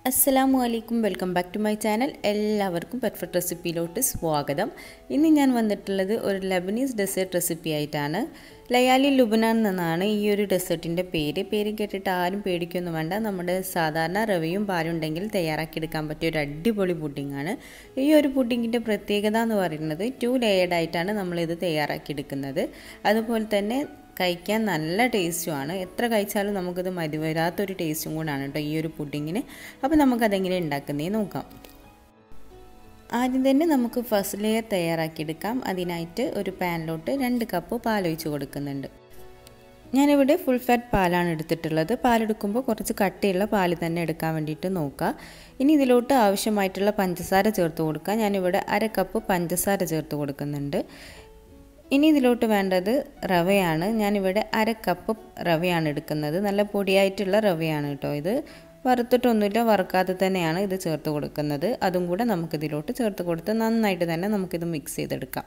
അസ്സലാമു അലൈക്കും welcome back to my channel എല്ലാവർക്കും പെർഫെക്റ്റ് റെസിപ്പിയിലോട്ട് സ്വാഗതം ഇന്ന് ഞാൻ വന്നിട്ടുള്ളത് ഒരു ലബനീസ് ഡെസേർട്ട് റെസിപ്പി ആയിട്ടാണ് ലയാലി ലുബനാൻ എന്നാണ് ഈ ഒരു ഡെസേർട്ടിൻ്റെ പേര് പേര് കേട്ടിട്ട് ആരും പേടിക്കൊന്നും വേണ്ട നമ്മുടെ സാധാരണ റവയും പാലും ഉണ്ടെങ്കിൽ തയ്യാറാക്കിയെടുക്കാൻ പറ്റിയ ഒരു അടിപൊളി പുഡിങ്ങാണ് ഈ ഒരു പുഡിങ്ങിൻ്റെ പ്രത്യേകത എന്ന് പറയുന്നത് ടു ലെയർഡ് ആയിട്ടാണ് നമ്മളിത് തയ്യാറാക്കിയെടുക്കുന്നത് അതുപോലെ തന്നെ കഴിക്കാൻ നല്ല ടേസ്റ്റുമാണ് എത്ര കഴിച്ചാലും നമുക്കിത് മതി വരാത്തൊരു ടേസ്റ്റും കൂടാണ് കേട്ടോ ഈ ഒരു പുഡിങ്ങിന് അപ്പോൾ നമുക്കതെങ്ങനെ ഉണ്ടാക്കുന്നേ നോക്കാം ആദ്യം തന്നെ നമുക്ക് ഫസ്റ്റ് ലെയർ തയ്യാറാക്കിയെടുക്കാം അതിനായിട്ട് ഒരു പാനിലോട്ട് രണ്ട് കപ്പ് പാലൊഴിച്ച് കൊടുക്കുന്നുണ്ട് ഞാനിവിടെ ഫുൾ ഫാറ്റ് പാലാണ് എടുത്തിട്ടുള്ളത് പാലെടുക്കുമ്പോൾ കുറച്ച് കട്ടിയുള്ള പാല് തന്നെ എടുക്കാൻ വേണ്ടിയിട്ട് നോക്കുക ഇനി ഇതിലോട്ട് ആവശ്യമായിട്ടുള്ള പഞ്ചസാര ചേർത്ത് കൊടുക്കുക ഞാനിവിടെ അര കപ്പ് പഞ്ചസാര ചേർത്ത് കൊടുക്കുന്നുണ്ട് ഇനി ഇതിലോട്ട് വേണ്ടത് റവയാണ് ഞാനിവിടെ അര കപ്പ് റവയാണ് എടുക്കുന്നത് നല്ല പൊടിയായിട്ടുള്ള റവയാണ് കേട്ടോ ഇത് വറുത്തിട്ടൊന്നുമില്ല വറുക്കാതെ തന്നെയാണ് ഇത് ചേർത്ത് കൊടുക്കുന്നത് അതും കൂടെ നമുക്കിതിലോട്ട് ചേർത്ത് കൊടുത്ത് നന്നായിട്ട് തന്നെ നമുക്കിത് മിക്സ് ചെയ്തെടുക്കാം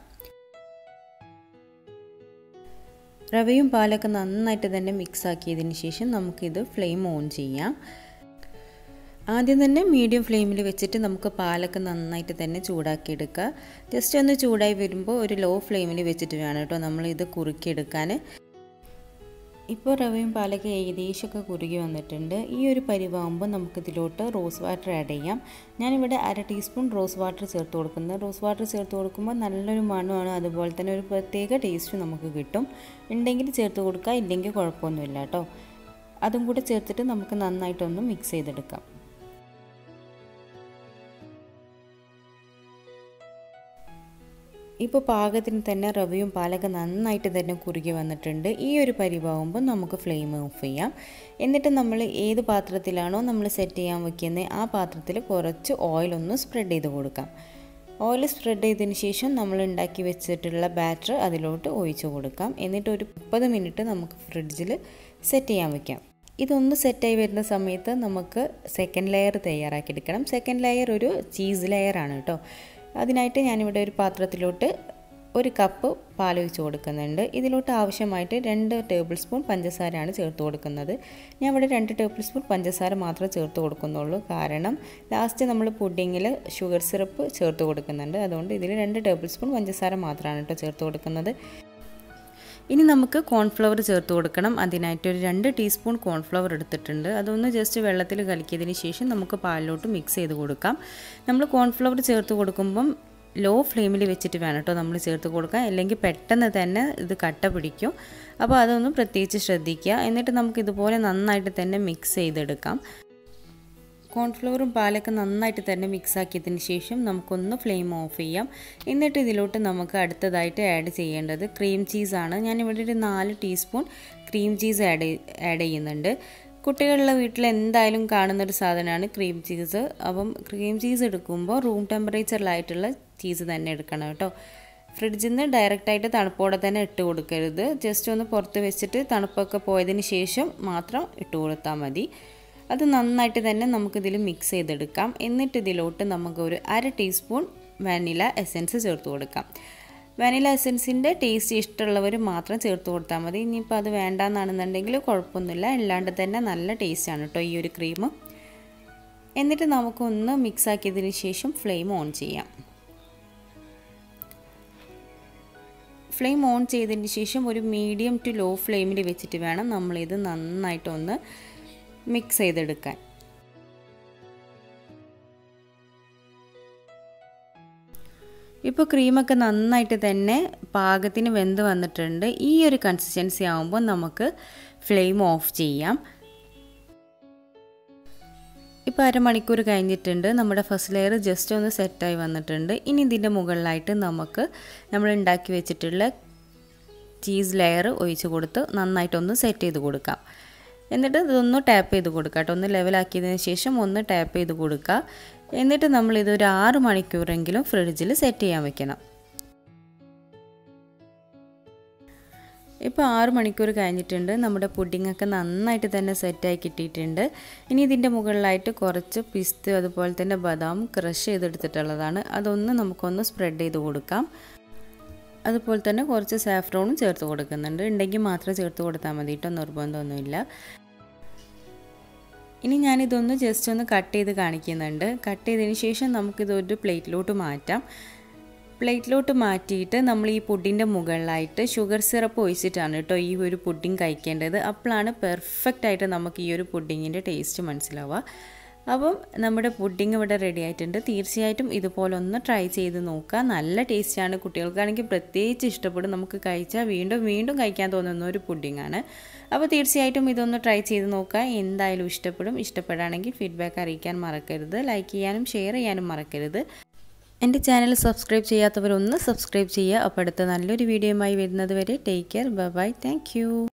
റവയും പാലൊക്കെ നന്നായിട്ട് തന്നെ മിക്സ് ആക്കിയതിന് ശേഷം നമുക്കിത് ഫ്ലെയിം ഓൺ ചെയ്യാം ആദ്യം തന്നെ മീഡിയം ഫ്ലെയിമിൽ വെച്ചിട്ട് നമുക്ക് പാലൊക്കെ നന്നായിട്ട് തന്നെ ചൂടാക്കിയെടുക്കുക ജസ്റ്റ് ഒന്ന് ചൂടായി വരുമ്പോൾ ഒരു ലോ ഫ്ലെയിമിൽ വെച്ചിട്ട് വേണം കേട്ടോ നമ്മളിത് കുറുക്കിയെടുക്കാൻ ഇപ്പോൾ റവയും പാലൊക്കെ ഏകദേശമൊക്കെ കുറുകി വന്നിട്ടുണ്ട് ഈ ഒരു പരിവാകുമ്പോൾ നമുക്കിതിലോട്ട് റോസ് വാട്ടർ ആഡ് ചെയ്യാം ഞാനിവിടെ അര ടീസ്പൂൺ റോസ് വാട്ടർ ചേർത്ത് കൊടുക്കുന്നത് റോസ് വാട്ടർ ചേർത്ത് കൊടുക്കുമ്പോൾ നല്ലൊരു മണമാണ് അതുപോലെ തന്നെ ഒരു പ്രത്യേക ടേസ്റ്റ് നമുക്ക് കിട്ടും ഉണ്ടെങ്കിൽ ചേർത്ത് കൊടുക്കുക ഇല്ലെങ്കിൽ കുഴപ്പമൊന്നുമില്ല കേട്ടോ അതും കൂടെ ചേർത്തിട്ട് നമുക്ക് നന്നായിട്ടൊന്ന് മിക്സ് ചെയ്തെടുക്കാം ഇപ്പോൾ പാകത്തിന് തന്നെ റവയും പാലൊക്കെ നന്നായിട്ട് തന്നെ കുറുകി വന്നിട്ടുണ്ട് ഈ ഒരു പരിവാകുമ്പോൾ നമുക്ക് ഫ്ലെയിം ഓഫ് ചെയ്യാം എന്നിട്ട് നമ്മൾ ഏത് പാത്രത്തിലാണോ നമ്മൾ സെറ്റ് ചെയ്യാൻ വെക്കുന്നത് ആ പാത്രത്തിൽ കുറച്ച് ഓയിലൊന്ന് സ്പ്രെഡ് ചെയ്ത് കൊടുക്കാം ഓയിൽ സ്പ്രെഡ് ചെയ്തതിന് ശേഷം നമ്മൾ ഉണ്ടാക്കി വെച്ചിട്ടുള്ള ബാറ്റർ അതിലോട്ട് ഒഴിച്ചു കൊടുക്കാം എന്നിട്ട് ഒരു മുപ്പത് മിനിറ്റ് നമുക്ക് ഫ്രിഡ്ജിൽ സെറ്റ് ചെയ്യാൻ വെക്കാം ഇതൊന്ന് സെറ്റായി വരുന്ന സമയത്ത് നമുക്ക് സെക്കൻഡ് ലെയർ തയ്യാറാക്കിയെടുക്കണം സെക്കൻഡ് ലെയർ ഒരു ചീസ് ലെയറാണ് കേട്ടോ അതിനായിട്ട് ഞാനിവിടെ ഒരു പാത്രത്തിലോട്ട് ഒരു കപ്പ് പാലൊഴിച്ച് കൊടുക്കുന്നുണ്ട് ഇതിലോട്ട് ആവശ്യമായിട്ട് രണ്ട് ടേബിൾ സ്പൂൺ പഞ്ചസാരയാണ് ചേർത്ത് കൊടുക്കുന്നത് ഞാൻ ഇവിടെ രണ്ട് ടേബിൾ സ്പൂൺ പഞ്ചസാര മാത്രമേ ചേർത്ത് കൊടുക്കുന്നുള്ളൂ കാരണം ലാസ്റ്റ് നമ്മൾ പുഡിങ്ങിൽ ഷുഗർ സിറപ്പ് ചേർത്ത് കൊടുക്കുന്നുണ്ട് അതുകൊണ്ട് ഇതിൽ രണ്ട് ടേബിൾ സ്പൂൺ പഞ്ചസാര മാത്രമാണ് കേട്ടോ ചേർത്ത് കൊടുക്കുന്നത് ഇനി നമുക്ക് കോൺഫ്ലവർ ചേർത്ത് കൊടുക്കണം അതിനായിട്ട് ഒരു രണ്ട് ടീസ്പൂൺ കോൺഫ്ലവർ എടുത്തിട്ടുണ്ട് അതൊന്ന് ജസ്റ്റ് വെള്ളത്തിൽ കലക്കിയതിന് ശേഷം നമുക്ക് പാലിലോട്ട് മിക്സ് ചെയ്ത് കൊടുക്കാം നമ്മൾ കോൺഫ്ലവർ ചേർത്ത് കൊടുക്കുമ്പം ലോ ഫ്ലെയിമിൽ വെച്ചിട്ട് വേണം കേട്ടോ നമ്മൾ ചേർത്ത് കൊടുക്കാൻ അല്ലെങ്കിൽ പെട്ടെന്ന് തന്നെ ഇത് കട്ട പിടിക്കും അപ്പോൾ അതൊന്ന് പ്രത്യേകിച്ച് ശ്രദ്ധിക്കുക എന്നിട്ട് നമുക്ക് ഇതുപോലെ നന്നായിട്ട് തന്നെ മിക്സ് ചെയ്തെടുക്കാം കോൺഫ്ലവറും പാലൊക്കെ നന്നായിട്ട് തന്നെ മിക്സ് ആക്കിയതിന് ശേഷം നമുക്കൊന്ന് ഫ്ലെയിം ഓഫ് ചെയ്യാം എന്നിട്ട് ഇതിലോട്ട് നമുക്ക് അടുത്തതായിട്ട് ആഡ് ചെയ്യേണ്ടത് ക്രീം ചീസാണ് ഞാനിവിടെ ഒരു നാല് teaspoon cream cheese add add ചെയ്യുന്നുണ്ട് കുട്ടികളുടെ വീട്ടിൽ എന്തായാലും കാണുന്നൊരു സാധനമാണ് ക്രീം ചീസ് അപ്പം ക്രീം ചീസ് എടുക്കുമ്പോൾ റൂം ടെമ്പറേച്ചറിലായിട്ടുള്ള ചീസ് തന്നെ എടുക്കണം കേട്ടോ ഫ്രിഡ്ജിൽ നിന്ന് ഡയറക്റ്റായിട്ട് തണുപ്പോടെ തന്നെ ഇട്ട് കൊടുക്കരുത് ജസ്റ്റ് ഒന്ന് പുറത്ത് വെച്ചിട്ട് തണുപ്പൊക്കെ പോയതിന് ശേഷം മാത്രം ഇട്ട് കൊടുത്താൽ മതി അത് നന്നായിട്ട് തന്നെ നമുക്കിതിൽ മിക്സ് ചെയ്തെടുക്കാം എന്നിട്ട് ഇതിലോട്ട് നമുക്ക് ഒരു അര ടീസ്പൂൺ വാനില എസൻസ് ചേർത്ത് കൊടുക്കാം വാനില എസൻസിൻ്റെ ടേസ്റ്റ് ഇഷ്ടമുള്ളവർ മാത്രം ചേർത്ത് കൊടുത്താൽ മതി ഇനിയിപ്പോൾ അത് വേണ്ടാന്നാണെന്നുണ്ടെങ്കിൽ കുഴപ്പമൊന്നുമില്ല അല്ലാണ്ട് തന്നെ നല്ല ടേസ്റ്റാണ് കേട്ടോ ഈ ഒരു ക്രീം എന്നിട്ട് നമുക്കൊന്ന് മിക്സ് ആക്കിയതിന് ശേഷം ഫ്ലെയിം ഓൺ ചെയ്യാം ഫ്ലെയിം ഓൺ ചെയ്തതിന് ശേഷം ഒരു മീഡിയം ടു ലോ ഫ്ലെയിമിൽ വെച്ചിട്ട് വേണം നമ്മളിത് നന്നായിട്ടൊന്ന് മിക്സ് ചെയ്തെടുക്കാൻ ഇപ്പോൾ ക്രീമൊക്കെ നന്നായിട്ട് തന്നെ പാകത്തിന് വെന്ത് വന്നിട്ടുണ്ട് ഈ ഒരു കൺസിസ്റ്റൻസി ആകുമ്പോൾ നമുക്ക് ഫ്ലെയിം ഓഫ് ചെയ്യാം ഇപ്പോൾ അരമണിക്കൂർ കഴിഞ്ഞിട്ടുണ്ട് നമ്മുടെ ഫസ്റ്റ് ലെയർ ജസ്റ്റ് ഒന്ന് സെറ്റായി വന്നിട്ടുണ്ട് ഇനി ഇതിൻ്റെ മുകളിലായിട്ട് നമുക്ക് നമ്മൾ ഉണ്ടാക്കി വെച്ചിട്ടുള്ള ചീസ് ലെയർ ഒഴിച്ച് കൊടുത്ത് നന്നായിട്ടൊന്ന് സെറ്റ് ചെയ്ത് കൊടുക്കാം എന്നിട്ട് ഇതൊന്ന് ടാപ്പ് ചെയ്ത് കൊടുക്കുക കേട്ടോ ഒന്ന് ലെവലാക്കിയതിന് ശേഷം ഒന്ന് ടാപ്പ് ചെയ്ത് കൊടുക്കുക എന്നിട്ട് നമ്മൾ ഇതൊരു ആറ് മണിക്കൂറെങ്കിലും ഫ്രിഡ്ജിൽ സെറ്റ് ചെയ്യാൻ വെക്കണം ഇപ്പോൾ ആറ് മണിക്കൂർ കഴിഞ്ഞിട്ടുണ്ട് നമ്മുടെ പുഡിങ്ങൊക്കെ നന്നായിട്ട് തന്നെ സെറ്റായി കിട്ടിയിട്ടുണ്ട് ഇനി ഇതിൻ്റെ മുകളിലായിട്ട് കുറച്ച് പിസ്ത് അതുപോലെ തന്നെ ബദാം ക്രഷ് ചെയ്തെടുത്തിട്ടുള്ളതാണ് അതൊന്ന് നമുക്കൊന്ന് സ്പ്രെഡ് ചെയ്ത് കൊടുക്കാം അതുപോലെ തന്നെ കുറച്ച് സാഫ്രോണും ചേർത്ത് കൊടുക്കുന്നുണ്ട് ഉണ്ടെങ്കിൽ മാത്രം ചേർത്ത് കൊടുത്താൽ മതി കേട്ടോ നിർബന്ധമൊന്നുമില്ല ഇനി ഞാനിതൊന്ന് ജസ്റ്റ് ഒന്ന് കട്ട് ചെയ്ത് കാണിക്കുന്നുണ്ട് കട്ട് ചെയ്തതിന് ശേഷം നമുക്കിതൊരു പ്ലേറ്റിലോട്ട് മാറ്റാം പ്ലേറ്റിലോട്ട് മാറ്റിയിട്ട് നമ്മൾ ഈ പുഡിൻ്റെ മുകളിലായിട്ട് ഷുഗർ സിറപ്പ് ഒഴിച്ചിട്ടാണ് കേട്ടോ ഈ ഒരു പുഡിങ് കഴിക്കേണ്ടത് അപ്പോഴാണ് പെർഫെക്റ്റ് ആയിട്ട് നമുക്ക് ഈ ഒരു പുഡിങ്ങിൻ്റെ ടേസ്റ്റ് മനസ്സിലാവുക അപ്പം നമ്മുടെ പുഡിങ് ഇവിടെ റെഡി ആയിട്ടുണ്ട് തീർച്ചയായിട്ടും ഇതുപോലെ ഒന്ന് ട്രൈ ചെയ്ത് നോക്കുക നല്ല ടേസ്റ്റാണ് കുട്ടികൾക്കാണെങ്കിൽ പ്രത്യേകിച്ച് ഇഷ്ടപ്പെടും നമുക്ക് കഴിച്ചാൽ വീണ്ടും വീണ്ടും കഴിക്കാൻ തോന്നുന്ന ഒരു പുഡിങ്ങാണ് അപ്പോൾ തീർച്ചയായിട്ടും ഇതൊന്ന് ട്രൈ ചെയ്ത് നോക്കുക എന്തായാലും ഇഷ്ടപ്പെടും ഇഷ്ടപ്പെടുകയാണെങ്കിൽ ഫീഡ്ബാക്ക് അറിയിക്കാൻ മറക്കരുത് ലൈക്ക് ചെയ്യാനും ഷെയർ ചെയ്യാനും മറക്കരുത് എൻ്റെ ചാനൽ സബ്സ്ക്രൈബ് ചെയ്യാത്തവരൊന്ന് സബ്സ്ക്രൈബ് ചെയ്യുക അപ്പോൾ അടുത്ത നല്ലൊരു വീഡിയോയുമായി വരുന്നത് വരെ ടേക്ക് കെയർ ബൈ താങ്ക്